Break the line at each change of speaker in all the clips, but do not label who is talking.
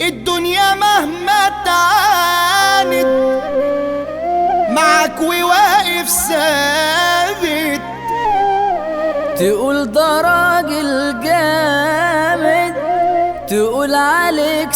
الدنيا مهما تعاند معك وواقف ثابت
تقول ده راجل جامد تقول عليك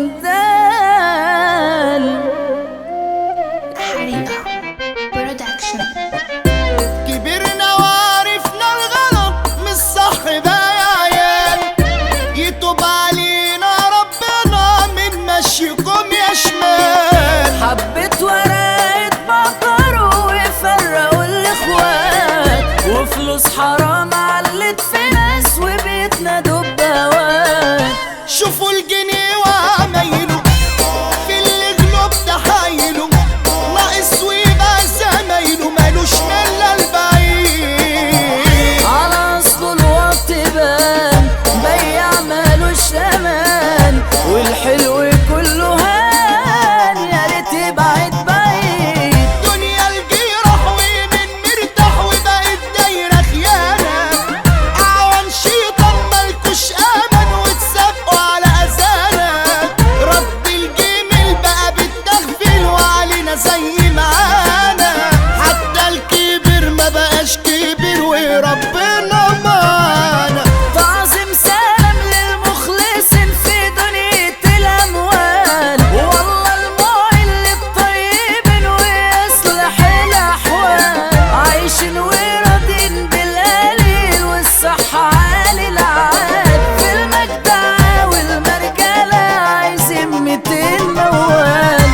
سندال
حريقة برودكشن
كبرنا وعرفنا الغلط مش صح بقى يا عيال يتوب علينا ربنا من مشيكم يا شمال
حبة ورقة بقروا ويفرقوا الاخوات وفلوس حرام علت في ناس وبيتنا دبوات
شوفوا الجنيه وعمايله في اللي قلوب تحايله ناقص ويبقى زمايله مالوش ملا البعيد
على اصله الوقت بان بيع مالوش امان والحلو كله هان يا ريت يبعد بعيد
دنيا الجيرح ومن مرتاح وبقت دايرة خيانة أعوان شيطان ملكوش أمل واتسابقوا على أذانا رب الجميل بقى بالتغفيل وعلينا زي معانا حتى الكبير ما بقاش كبير وربنا معانا
تعظيم سلام للمخلصين في دنيا الأموال والله المعين للطيبين ويصلح الأحوال عايشين وراضين بالقليل والصحة عالي العال في المجدع والمرجلة عايزين ميتين موال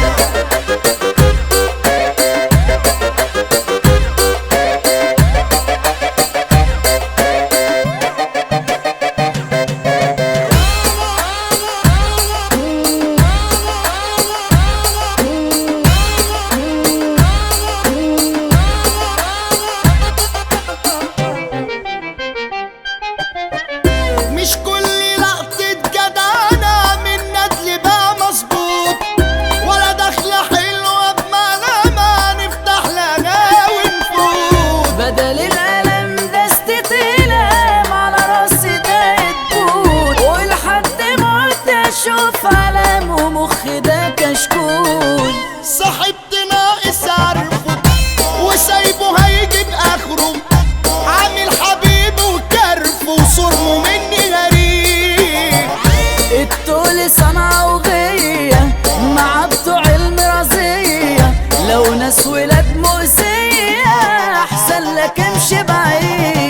مش كل لقطة جدعنة من ندل بقى مظبوط ولا دخلة حلوة بملامة نفتح لنا ونفوت
بدل الألم ده استتلام على راسي ده تبوت ولحد موت أشوف علام ومخي ده كشكول
صاحبت ناقص عارفه وسايبه هيجيب اخره عامل حبيبه وكرفه وصرمه مني غريب
التول صنعة وغية مع بتوع المرازية لو ناس ولاد مؤذية أحسن لك امشي بعيد